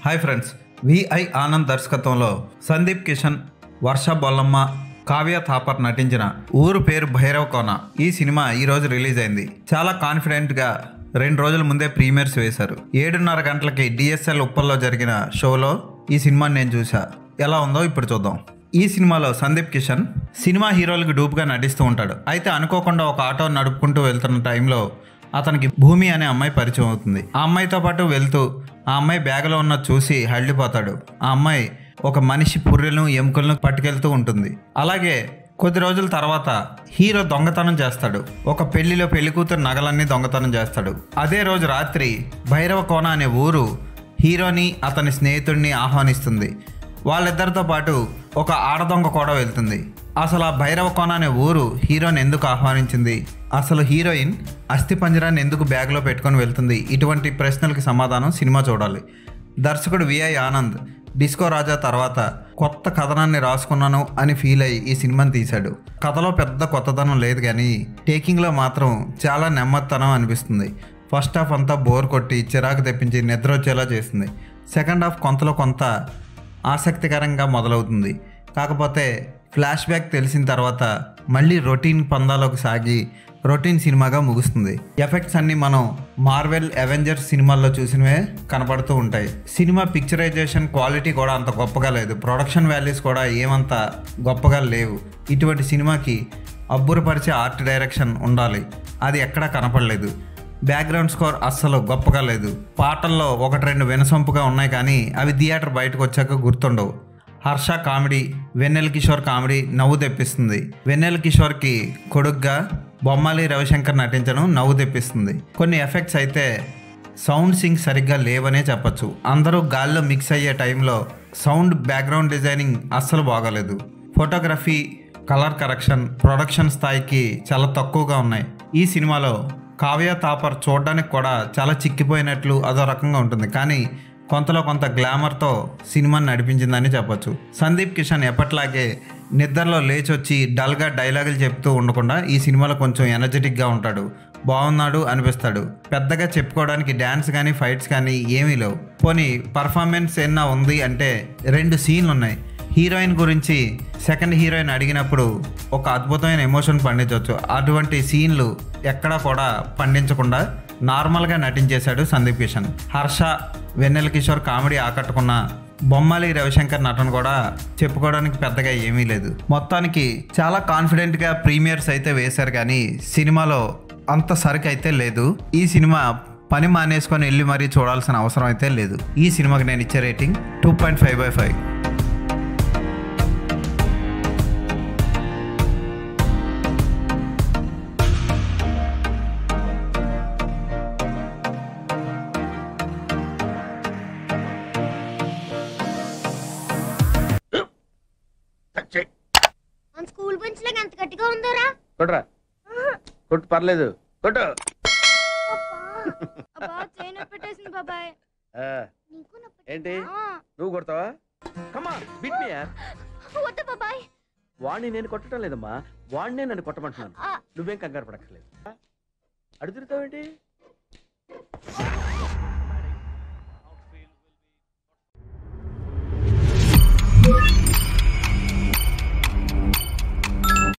hi friends VI Anand దర్శకత్వంలో సందీప్ కిషన్ వర్ష బొల్లమ్మ కావ్య థాపర్ నటించిన ఊరు పేరు భైరవ కోన ఈ సినిమా ఈ రోజు రిలీజ్ అయింది చాలా కాన్ఫిడెంట్ గా రెండు రోజుల ముందే ప్రీమియర్స్ వేశారు ఏడున్నర గంటలకి డిఎస్ఎల్ ఉప్పల్లో జరిగిన షోలో ఈ సినిమాని నేను చూసా ఎలా ఉందో ఇప్పుడు చూద్దాం ఈ సినిమాలో సందీప్ కిషన్ సినిమా హీరోలకు డూప్గా నటిస్తూ ఉంటాడు అయితే అనుకోకుండా ఒక ఆటో నడుపుకుంటూ వెళ్తున్న టైంలో అతనికి భూమి అనే అమ్మాయి పరిచయం అవుతుంది ఆ అమ్మాయితో పాటు వెళ్తూ ఆ అమ్మాయి బ్యాగ్లో ఉన్న చూసి హళ్ళిపోతాడు ఆ అమ్మాయి ఒక మనిషి పుర్రెలను ఎముకలను పట్టుకెళ్తూ ఉంటుంది అలాగే కొద్ది రోజుల తర్వాత హీరో దొంగతనం చేస్తాడు ఒక పెళ్లిలో పెళ్లి కూతురు నగలన్నీ దొంగతనం చేస్తాడు అదే రోజు రాత్రి భైరవ కోన అనే ఊరు హీరోని అతని స్నేహితుడిని ఆహ్వానిస్తుంది వాళ్ళిద్దరితో పాటు ఒక ఆడదొంగ కూడా వెళ్తుంది అసలు ఆ భైరవ కోన అనే ఊరు హీరోని ఎందుకు ఆహ్వానించింది అసలు హీరోయిన్ అస్థి పంజరాన్ని ఎందుకు బ్యాగ్లో పెట్టుకొని వెళ్తుంది ఇటువంటి ప్రశ్నలకు సమాధానం సినిమా చూడాలి దర్శకుడు విఐ ఆనంద్ డిస్కో రాజా తర్వాత కొత్త కథనాన్ని రాసుకున్నాను అని ఫీల్ అయ్యి ఈ సినిమాని తీశాడు కథలో పెద్ద కొత్తదనం లేదు కానీ టేకింగ్లో మాత్రం చాలా నెమ్మదితనం అనిపిస్తుంది ఫస్ట్ హాఫ్ అంతా బోర్ కొట్టి చిరాకు తెప్పించి నిద్ర వచ్చేలా చేస్తుంది సెకండ్ హాఫ్ కొంతలో కొంత ఆసక్తికరంగా మొదలవుతుంది కాకపోతే ఫ్లాష్ బ్యాక్ తెలిసిన తర్వాత మళ్ళీ రొటీన్ పందాలోకి సాగి రొటీన్ సినిమాగా ముగుస్తుంది ఎఫెక్ట్స్ అన్ని మనం మార్వెల్ అవెంజర్స్ సినిమాల్లో చూసినవే కనపడుతూ ఉంటాయి సినిమా పిక్చరైజేషన్ క్వాలిటీ కూడా అంత గొప్పగా లేదు ప్రొడక్షన్ వాల్యూస్ కూడా ఏమంత గొప్పగా లేవు ఇటువంటి సినిమాకి అబ్బురపరిచే ఆర్ట్ డైరెక్షన్ ఉండాలి అది ఎక్కడా కనపడలేదు బ్యాక్గ్రౌండ్ స్కోర్ అస్సలు గొప్పగా లేదు పాటల్లో ఒకటి రెండు వినసొంపుగా ఉన్నాయి కానీ అవి థియేటర్ బయటకు వచ్చాక గుర్తుండవు హర్ష కామెడీ వెన్నెల కిషోర్ కామెడీ నవ్వు తెప్పిస్తుంది వెన్నెల కిషోర్కి కొడుగ్గా బొమ్మాలి రవిశంకర్ నటించడం నవ్వు తెప్పిస్తుంది కొన్ని ఎఫెక్ట్స్ అయితే సౌండ్ సింగ్ సరిగ్గా లేవనే చెప్పొచ్చు అందరూ గాల్లో మిక్స్ అయ్యే టైంలో సౌండ్ బ్యాక్గ్రౌండ్ డిజైనింగ్ అస్సలు బాగాలేదు ఫోటోగ్రఫీ కలర్ కరెక్షన్ ప్రొడక్షన్ స్థాయికి చాలా తక్కువగా ఉన్నాయి ఈ సినిమాలో కావ్య తాపర్ చూడడానికి కూడా చాలా చిక్కిపోయినట్లు అదో రకంగా ఉంటుంది కానీ కొంతలో కొంత గ్లామర్తో సినిమాని నడిపించిందని చెప్పొచ్చు సందీప్ కిషన్ ఎప్పట్లాగే నిద్రలో లేచొచ్చి డల్గా డైలాగులు చెప్తూ ఉండకుండా ఈ సినిమాలో కొంచెం ఎనర్జెటిక్గా ఉంటాడు బాగున్నాడు అనిపిస్తాడు పెద్దగా చెప్పుకోవడానికి డ్యాన్స్ కానీ ఫైట్స్ కానీ ఏమీ లేవు పోనీ పర్ఫార్మెన్స్ ఏమన్నా ఉంది అంటే రెండు సీన్లు ఉన్నాయి హీరోయిన్ గురించి సెకండ్ హీరోయిన్ అడిగినప్పుడు ఒక అద్భుతమైన ఎమోషన్ పండించవచ్చు అటువంటి సీన్లు ఎక్కడా కూడా పండించకుండా నార్మల్గా నటించేశాడు సందీప్ కిషన్ హర్ష వెన్నెల కిషోర్ కామెడీ ఆకట్టుకున్న బొమ్మాలి రవిశంకర్ నటన కూడా చెప్పుకోవడానికి పెద్దగా ఏమీ లేదు మొత్తానికి చాలా కాన్ఫిడెంట్గా ప్రీమియర్స్ అయితే వేశారు కానీ సినిమాలో అంత సరుకు అయితే లేదు ఈ సినిమా పని మానేసుకొని వెళ్ళి మరీ చూడాల్సిన అవసరం అయితే లేదు ఈ సినిమాకి నేను ఇచ్చే rating two point five by five మన స్కూల్ బెంచ్ లాగా ఎంత గట్టిగా ఉందోరా కొట్రా కొట్టు పర్లేదు కొట్టు అబ్బా చైన్ పెట్టేసింది బాబాయ్ ఆ, నీకు నొప్పి ఏంటి ఆ, నువ్వు కొడతావా కమా బిట్ మీ యార్ వద్దు బాబాయ్ వాణ్ణి నేను కొట్టడం లేదమ్మా వాణ్ణే నన్ను కొట్టమంటున్నాను ఆ, నువ్వేం కంగారు పడక్కర్లేదు అడు తిరుగుతావేంటి